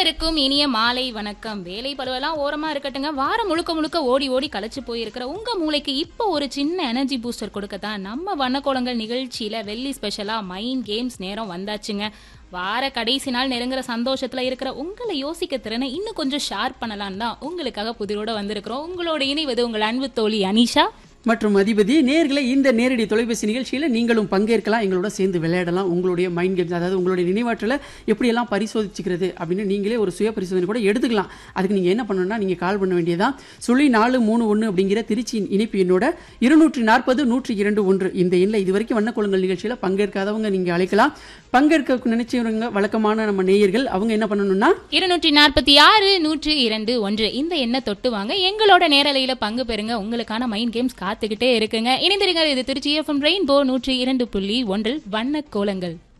அனைவருக்கும் இனிய மாலை வணக்கம் வேலை பழுவெல்லாம் ஓரமா இருக்கட்டுங்க வாரம் முழுக்க முழுக்க ஓடி ஓடி களைச்சு போயிருக்கிற உங்க மூளைக்கு இப்போ ஒரு சின்ன எனர்ஜி பூஸ்டர் கொடுக்கத்தான் நம்ம வண்ணக்கோலங்கள் நிகழ்ச்சியில வெள்ளி ஸ்பெஷலா மைண்ட் கேம்ஸ் நேரம் வந்தாச்சுங்க வார கடைசி நாள் நெருங்குற சந்தோஷத்துல இருக்கிற உங்களை யோசிக்க திறனை இன்னும் கொஞ்சம் ஷார்ப் பண்ணலாம் தான் உங்களுக்காக புதிரோட வந்திருக்கிறோம் உங்களோட இணைவது உங்கள் அன்பு தோழி அனிஷா மற்றும் அதிபதி நேர்களை இந்த நேரடி தொலைபேசி நிகழ்ச்சியில் நீங்களும் பங்கேற்கலாம் எங்களோட சேர்ந்து விளையாடலாம் உங்களுடைய மைண்ட் கேம்ஸ் அதாவது உங்களுடைய நினைவாற்றலை எப்படியெல்லாம் பரிசோதிச்சுக்கிறது அப்படின்னு நீங்களே ஒரு சுய பரிசோதனை கூட எடுத்துக்கலாம் அதுக்கு நீங்கள் என்ன பண்ணணும்னா நீங்கள் கால் பண்ண வேண்டியதான் சொல்லி நாலு மூணு ஒன்று அப்படிங்கிற திருச்சியின் இணைப்பு எண்ணோட இருநூற்றி நாற்பது நூற்றி இரண்டு ஒன்று இந்த எண்ணில் இது வரைக்கும் வண்ணக்கோலங்கள் நிகழ்ச்சியில் பங்கேற்காதவங்க நீங்கள் அழைக்கலாம் பங்கேற்க நினைச்சவங்க வழக்கமான நம்ம நேயர்கள் அவங்க என்ன பண்ணணும்னா இருநூற்றி நாற்பத்தி ஆறு நூற்றி இரண்டு ஒன்று இந்த எண்ணை தொட்டு வாங்க எங்களோட நேரலையில பங்கு பெறுங்க உங்களுக்கான மைண்ட் கேம்ஸ் காத்துக்கிட்டே இருக்குங்க இணைந்திருங்கள் இது திருச்சி எஃப்எம் ரெயின்போ நூற்றி இரண்டு புள்ளி ஒன்றில் வண்ண கோலங்கள்